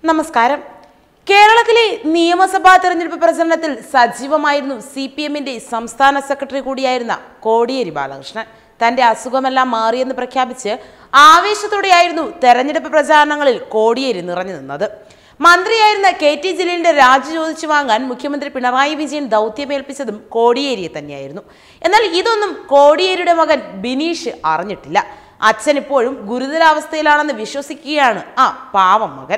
നമസ്കാരം കേരളത്തിലെ നിയമസഭാ തെരഞ്ഞെടുപ്പ് പ്രചരണത്തിൽ സജീവമായിരുന്നു സി പി എമ്മിന്റെ സംസ്ഥാന സെക്രട്ടറി കൂടിയായിരുന്ന കോടിയേരി ബാലകൃഷ്ണൻ തന്റെ അസുഖമെല്ലാം മാറിയെന്ന് പ്രഖ്യാപിച്ച് ആവേശത്തോടെയായിരുന്നു തെരഞ്ഞെടുപ്പ് പ്രചാരണങ്ങളിൽ കോടിയേരി നിറഞ്ഞു നിന്നത് മന്ത്രിയായിരുന്ന കെ ടി ജലീലിന്റെ രാജി ചോദിച്ചു വാങ്ങാൻ മുഖ്യമന്ത്രി പിണറായി വിജയൻ ദൗത്യമേൽപ്പിച്ചതും കോടിയേരിയെ തന്നെയായിരുന്നു എന്നാൽ ഇതൊന്നും കോടിയേരിയുടെ മകൻ ബിനീഷ് അറിഞ്ഞിട്ടില്ല അച്ഛൻ ഇപ്പോഴും ഗുരുതരാവസ്ഥയിലാണെന്ന് വിശ്വസിക്കുകയാണ് ആ പാവം മകൻ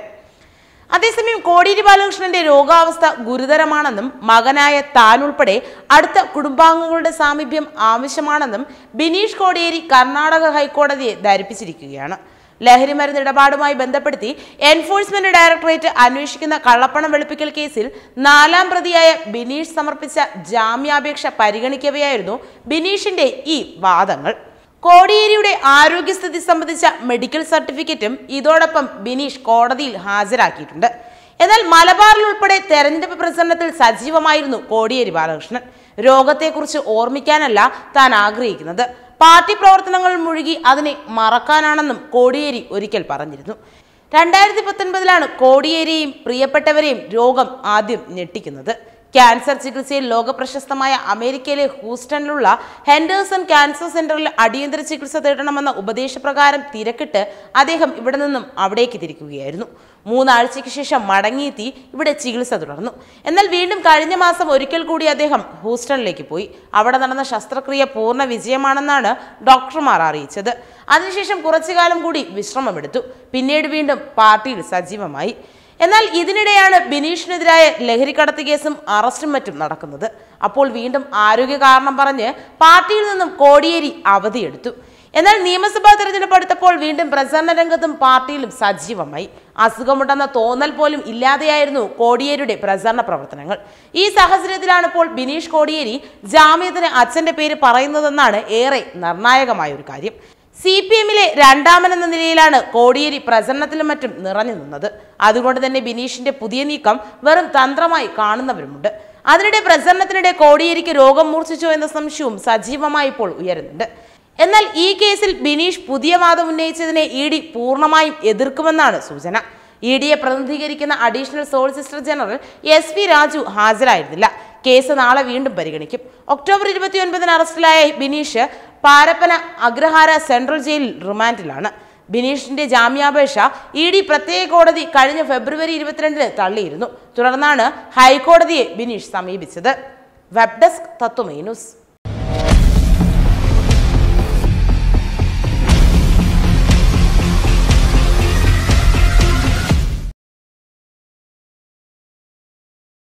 അതേസമയം കോടിയേരി ബാലകൃഷ്ണന്റെ രോഗാവസ്ഥ ഗുരുതരമാണെന്നും മകനായ താൻ ഉൾപ്പെടെ അടുത്ത കുടുംബാംഗങ്ങളുടെ സാമീപ്യം ആവശ്യമാണെന്നും ബിനീഷ് കോടിയേരി കർണാടക ഹൈക്കോടതിയെ ധരിപ്പിച്ചിരിക്കുകയാണ് ലഹരി മരുന്ന് ഇടപാടുമായി ബന്ധപ്പെടുത്തി എൻഫോഴ്സ്മെന്റ് ഡയറക്ടറേറ്റ് അന്വേഷിക്കുന്ന കള്ളപ്പണം വെളുപ്പിക്കൽ കേസിൽ നാലാം പ്രതിയായ ബിനീഷ് സമർപ്പിച്ച ജാമ്യാപേക്ഷ പരിഗണിക്കവെയായിരുന്നു ബിനീഷിന്റെ ഈ വാദങ്ങൾ കോടിയേരിയുടെ ആരോഗ്യസ്ഥിതി സംബന്ധിച്ച മെഡിക്കൽ സർട്ടിഫിക്കറ്റും ഇതോടൊപ്പം ബിനീഷ് കോടതിയിൽ ഹാജരാക്കിയിട്ടുണ്ട് എന്നാൽ മലബാറിൽ ഉൾപ്പെടെ തെരഞ്ഞെടുപ്പ് പ്രചരണത്തിൽ സജീവമായിരുന്നു കോടിയേരി ബാലകൃഷ്ണൻ രോഗത്തെക്കുറിച്ച് ഓർമ്മിക്കാനല്ല താൻ ആഗ്രഹിക്കുന്നത് പാർട്ടി പ്രവർത്തനങ്ങളിൽ മുഴുകി അതിനെ മറക്കാനാണെന്നും കോടിയേരി ഒരിക്കൽ പറഞ്ഞിരുന്നു രണ്ടായിരത്തി പത്തൊൻപതിലാണ് കോടിയേരിയെയും പ്രിയപ്പെട്ടവരെയും രോഗം ആദ്യം ഞെട്ടിക്കുന്നത് ക്യാൻസർ ചികിത്സയിൽ ലോകപ്രശസ്തമായ അമേരിക്കയിലെ ഹൂസ്റ്റണിലുള്ള ഹെൻഡേഴ്സൺ ക്യാൻസർ സെന്ററിൽ അടിയന്തര ചികിത്സ തേടണമെന്ന ഉപദേശപ്രകാരം തിരക്കിട്ട് അദ്ദേഹം ഇവിടെ നിന്നും അവിടേക്ക് തിരിക്കുകയായിരുന്നു മൂന്നാഴ്ചയ്ക്ക് ശേഷം മടങ്ങിയെത്തി ഇവിടെ ചികിത്സ തുടർന്നു എന്നാൽ വീണ്ടും കഴിഞ്ഞ മാസം ഒരിക്കൽ കൂടി അദ്ദേഹം ഹൂസ്റ്റണിലേക്ക് പോയി അവിടെ നടന്ന ശസ്ത്രക്രിയ പൂർണ്ണ വിജയമാണെന്നാണ് ഡോക്ടർമാർ അറിയിച്ചത് അതിനുശേഷം കുറച്ചു കാലം കൂടി വിശ്രമമെടുത്തു പിന്നീട് വീണ്ടും പാർട്ടിയിൽ സജീവമായി എന്നാൽ ഇതിനിടെയാണ് ബിനീഷിനെതിരായ ലഹരിക്കടത്ത് കേസും അറസ്റ്റും മറ്റും നടക്കുന്നത് അപ്പോൾ വീണ്ടും ആരോഗ്യ കാരണം പറഞ്ഞ് പാർട്ടിയിൽ നിന്നും കോടിയേരി അവധിയെടുത്തു എന്നാൽ നിയമസഭാ തെരഞ്ഞെടുപ്പ് അടുത്തപ്പോൾ വീണ്ടും പ്രചരണ രംഗത്തും പാർട്ടിയിലും സജീവമായി അസുഖമുണ്ടെന്ന തോന്നൽ പോലും ഇല്ലാതെയായിരുന്നു കോടിയേരിയുടെ പ്രചരണ പ്രവർത്തനങ്ങൾ ഈ സാഹചര്യത്തിലാണ് ഇപ്പോൾ ബിനീഷ് കോടിയേരി ജാമ്യത്തിന് അച്ഛന്റെ പേര് പറയുന്നതെന്നാണ് ഏറെ നിർണായകമായ ഒരു കാര്യം സി പി എമ്മിലെ രണ്ടാമനെന്ന നിലയിലാണ് കോടിയേരി പ്രചരണത്തിലും മറ്റും നിറഞ്ഞു നിന്നത് അതുകൊണ്ട് തന്നെ ബിനീഷിന്റെ പുതിയ നീക്കം വെറും തന്ത്രമായി കാണുന്നവരുമുണ്ട് അതിനിടെ പ്രചരണത്തിനിടെ കോടിയേരിക്ക് രോഗം മൂർച്ഛിച്ചോ എന്ന സംശയവും സജീവമായി ഇപ്പോൾ ഉയരുന്നുണ്ട് എന്നാൽ ഈ കേസിൽ ബിനീഷ് പുതിയ വാദം ഉന്നയിച്ചതിനെ ഇ ഡി പൂർണ്ണമായും എതിർക്കുമെന്നാണ് സൂചന ഇ ഡിയെ പ്രതിനിധീകരിക്കുന്ന additional solicitor general S V Raju ഹാജരായിരുന്നില്ല കേസ് നാളെ വീണ്ടും പരിഗണിക്കും ഒക്ടോബർ ഇരുപത്തിയൊൻപതിന് അറസ്റ്റിലായ ബിനീഷ് പാരപ്പന അഗ്രഹാര സെൻട്രൽ ജയിലിൽ റിമാൻഡിലാണ് ബിനീഷിന്റെ ജാമ്യാപേക്ഷ ഇ ഡി പ്രത്യേക കോടതി കഴിഞ്ഞ ഫെബ്രുവരി ഇരുപത്തിരണ്ടിന് തള്ളിയിരുന്നു തുടർന്നാണ് ഹൈക്കോടതിയെ ബിനീഷ് സമീപിച്ചത് വെബ് ഡെസ്ക് തത്വമേ ന്യൂസ്